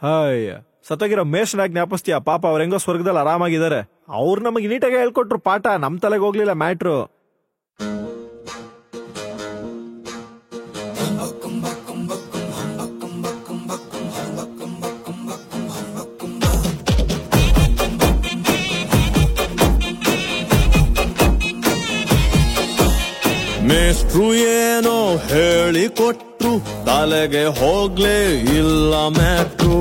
hi ಸತ್ತೋಗಿರೋ ಮೇಷನಾಗ್ ಜ್ಞಾಪಿಸ್ತೀಯ ಪಾಪ ಅವ್ರ ಹೆಂಗೋ ಸ್ವರ್ಗದಲ್ಲಿ ಆರಾಮಾಗಿದ್ದಾರೆ ಅವ್ರು ನಮಗೆ ನೀಟಾಗಿ ಹೇಳ್ಕೊಟ್ರು ಪಾಠ ನಮ್ ತಲೆಗೆ ಹೋಗ್ಲಿಲ್ಲ ಮ್ಯಾಟ್ರು ಮೇಷ್ಟ್ರು ಏನೋ ಹೇಳಿ ಕೊಟ್ರು ತಲೆಗೆ ಹೋಗ್ಲೇ ಇಲ್ಲ ಮ್ಯಾಟ್ರು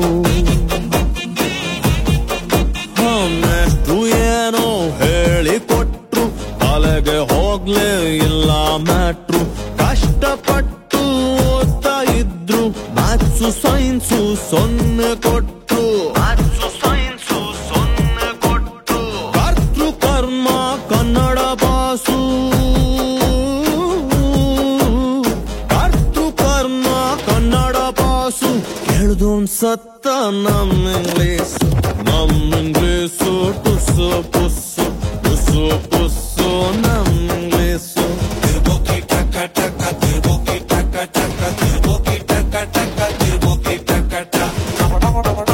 ಹ, ಮೇಷ್ಟ್ರು ಏನೋ ಹೇಳಿ ಕೊಟ್ರು ತಲೆಗೆ ಹೋಗ್ಲೇ ಇಲ್ಲ ಮ್ಯಾಟ್ರು ಕಷ್ಟಪಟ್ಟು ಓದ್ತಾ ಇದ್ರು ಮ್ಯಾಥ್ಸು ಸೈನ್ಸು ಸೊನ್ನೆ ಕೊಟ್ರು ಮ್ಯಾಥ್ಸು ಸೈನ್ಸು ಸೊನ್ನೆ ಕೊಟ್ರು ಕರ್ತೃ ಕರ್ಮ ಕನ್ನಡ ಬಾಸು ಕರ್ತೃ ಕರ್ಮ ಕನ್ನಡ ಪಾಸು ಕೇಳ್ದೋನ್ ಸತ್ತ ನಮ್ ಇಂಗ್ಲೀಸು ನಮ್ ಇಂಗ್ಲೀಸು ಟುಸ್ಸು ಪುಸ್ಸು ಟುಸ್ಸು ಪುಸ್ಸು ನಮ್ ಇಂಗ್ಲೀಸು ತಿರ್ಬೋಕಿ ಟಕ ಟಕ ತಿರ್ಬೋಕಿ ಟಕ ಟಕ ತಿರ್ಬೋಕಿ ಟಕ ಟಕ ತಿರ್ಬೋಕಿ ಟಕ ಟಕ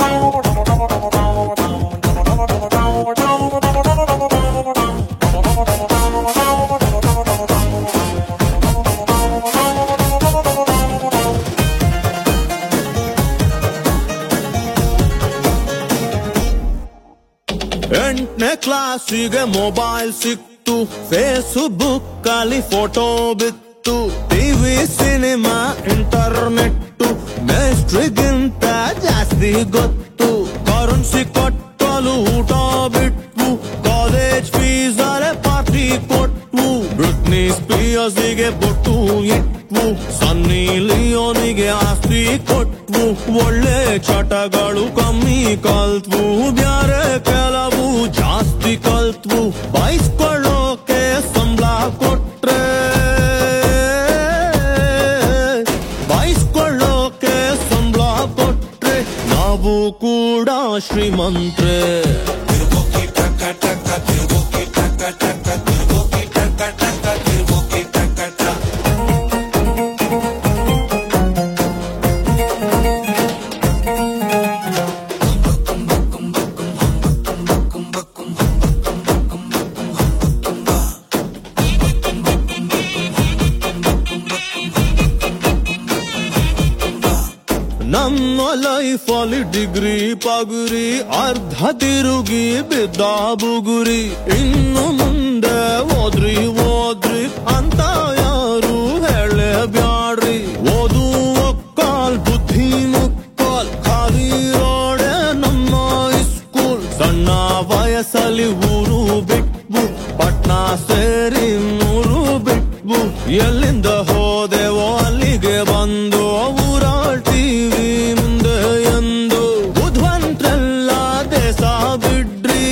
ಎಂಟನೇ ಕ್ಲಾಸಿಗೆ ಮೊಬೈಲ್ ಸಿಕ್ತು ಫೇಸ್ಬುಕ್ ಅಲ್ಲಿ ಫೋಟೋ ಬಿತ್ತು ಟಿವಿ ಸಿನಿಮಾ ಇಂಟರ್ನೆಟ್ ಮೇಸ್ಟ್ರಿಗಿಂತ ಜಾಸ್ತಿ ಗೊತ್ತು ಕರೆನ್ಸಿ ಕಟ್ಟಲು ಊಟ ಬಿಟ್ವು ಕಾಲೇಜ್ ಫೀಸ್ ಅರೆ ಪಾರ್ಟಿ ಕೊಟ್ವು ಬ್ರಿಟ್ನಿ ಸ್ಪಿಯರ್ಸಿಗೆ ಬೊಟ್ಟು ಇಟ್ವು ಸನ್ನಿ ಲಿಯೋನಿಗೆ ಆಸ್ತಿ ಕೊಟ್ವು ಒಳ್ಳೆ ಚಟಗಳು ಕಮ್ಮಿ ಕಲ್ತ್ವು ಬ್ಯಾರೆ ಕೆಲವು ಜಾಸ್ತಿ ಕಲ್ತ್ವು ಬಯಸ್ಕೊಳ್ಳೋಕೆ ಸಂಬಳ ಕೊಟ್ರೆ ಬಯಸ್ಕೊಳ್ಳೋಕೆ ಸಂಬಳ ಕೊಟ್ರೆ ನಾವು ಕೂಡ ಶ್ರೀಮಂತ್ರೆ ನಮ್ಮ ಲೈಫ್ ಅಲ್ಲಿ ಡಿಗ್ರಿ ಪಗುರಿ ಅರ್ಧ ತಿರುಗಿ ಬಿದ್ದ ಬುಗುರಿ ಇನ್ನು ಮುಂದೆ ಓದ್ರಿ ಓದ್ರಿ ಅಂತ ಯಾರು ಹೇಳೇ ಬ್ಯಾಡ್ರಿ ಓದು ಒಕ್ಕಾಲ್ ಬುದ್ಧಿ ಮುಕ್ಕಾಲ್ ಖಾಲಿ ರೋಡೆ ನಮ್ಮ ಸ್ಕೂಲ್ ಸಣ್ಣ ವಯಸ್ಸಲ್ಲಿ ಊರು ಬಿಟ್ವು ಪಟ್ನಾ ಸೇರಿ ಮೂರು ಬಿಟ್ವು ಎಲ್ಲಿಂದ ಹೋದೆವೋ ಅಲ್ಲಿಗೆ ಬಂದು ಊರಾಳ್ ಟಿವಿ ಮುಂದೆ ಎಂದು ಬುದ್ಧವಂತ್ರೆಲ್ಲ ದೇಶ ಬಿಡ್ರಿ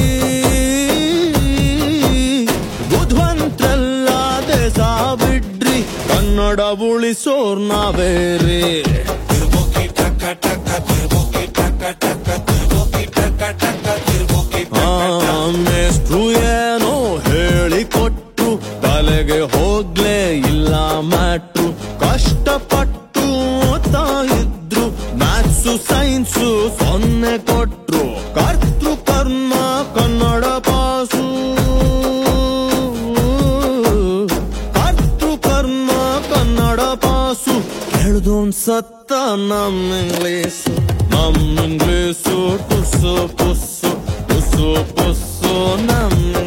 ಬುದ್ಧವಂತ್ರೆಲ್ಲ ದೇಶ ಬಿಡ್ರಿ ಕನ್ನಡ ಉಳಿಸೋರ್ ನಾವೇರಿ ಮೇಷ್ಟ್ರು ಏನೋ ಹೇಳಿ ಕೊಟ್ರು ತಲೆಗೆ ಹೋಗ್ಲೇ ಇಲ್ಲ ಮ್ಯಾಟ್ರು ಕಷ್ಟಪಟ್ಟು ಓದ್ತಾ ಇದ್ರು ಮ್ಯಾಥ್ಸು ಸೈನ್ಸು ಸೊನ್ನೆ ಕೊಟ್ರು ಕರ್ತೃ ಕರ್ಮ ಕನ್ನಡ ಪಾಸು ಕರ್ತೃ ಕರ್ಮ ಕನ್ನಡ ಪಾಸು ಕೇಳ್ದೋನ್ ಸತ್ತ ನಮ್ ಇಂಗ್ಲೀಸು ನಮ್ ಇಂಗ್ಲೀಸು ಟುಸ್ಸು ಪುಸ್ಸು ಟುಸ್ಸು ಪುಸ್ಸು ನಮ್